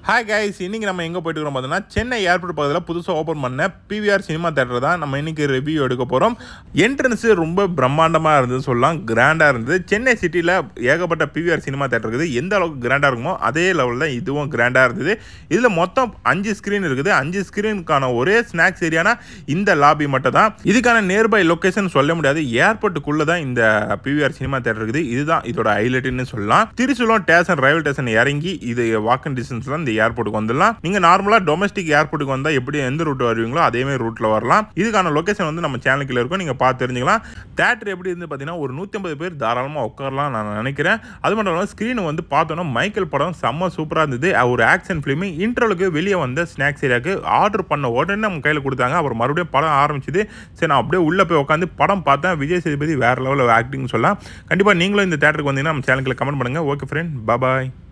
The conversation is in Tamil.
ஹாய் கைஸ் இன்னைக்கு நம்ம எங்கே போயிட்டு இருக்கோம் பார்த்தீங்கன்னா சென்னை ஏர்போர்ட் பக்கத்தில் புதுசாக ஓப்பன் பண்ண பிவிஆர் சினிமா தேட்டர் தான் நம்ம இன்னைக்கு ரிவ்யூ எடுக்க போகிறோம் என்ட்ரன்ஸ் ரொம்ப பிரம்மாண்டமாக இருந்தது சொல்லலாம் கிராண்டாக இருந்தது சென்னை சிட்டியில் ஏகப்பட்ட பிவிஆர் சினிமா தேட்டர் இருக்குது எந்த அளவுக்கு கிராண்டாக இருக்குமோ அதே லெவலில் தான் இதுவும் கிராண்டாக இருந்தது இதில் மொத்தம் அஞ்சு ஸ்க்ரீன் இருக்குது அஞ்சு ஸ்க்ரீனுக்கான ஒரே ஸ்நாக்ஸ் ஏரியானா இந்த லாபி மட்டும் தான் இதுக்கான நியர்பை லொக்கேஷன் சொல்ல முடியாது ஏர்போர்ட்டுக்குள்ளே தான் இந்த பிவிஆர் சினிமா தேட்டர் இருக்குது இதுதான் இதோட ஹைலைட்னு சொல்லலாம் திருச்சூலம் ஸ்டேஷன் ரயில்வே ஸ்டேஷன் இறங்கி இது வாக்கன் டிஸ்டன்ஸ்ல இந்த ஏர்போர்ட்டுக்கு வந்துடலாம் நீங்க நார்மலா டொமஸ்டிக் ஏர்போர்ட்டுக்கு வந்தா எப்படி எந்த ரூட் வருவீங்களோ அதே மாதிரி ரூட்ல வரலாம் இதுக்கான லொகேஷன் வந்து நம்ம சேனலுக்குள்ள இருக்கும் நீங்க பார்த்து தெரிஞ்சுக்கலாம் தேட்டர் எப்படி இருந்து பார்த்தீங்கன்னா ஒரு நூற்றி ஐம்பது பேர் தாராளமாக உட்காரலாம் நான் நினைக்கிறேன் அது மட்டும் இல்லாமல் ஸ்க்ரீன் வந்து பார்த்தோன்னா மைக்கேல் படம் செம்ம சூப்பராக இருந்தது ஒரு ஆக்ஷன் ஃபிலிமு இன்டர்வலுக்கு வெளியே வந்த ஸ்நாக்ஸ் ஏரியாவுக்கு ஆர்டர் பண்ண உடனே நம்ம கையில் கொடுத்தாங்க அப்புறம் மறுபடியும் படம் ஆரம்பிச்சது சரி நான் அப்படியே உள்ளே போய் உட்காந்து படம் பார்த்தேன் விஜய் சேதுபதி வேறு லெவலில் ஆக்டிங் சொல்லலாம் கண்டிப்பாக நீங்களும் இந்த தேட்டருக்கு வந்தீங்கன்னா நம்ம சேனலுக்கு கமெண்ட் பண்ணுங்கள் ஓகே ஃப்ரெண்ட் பாய்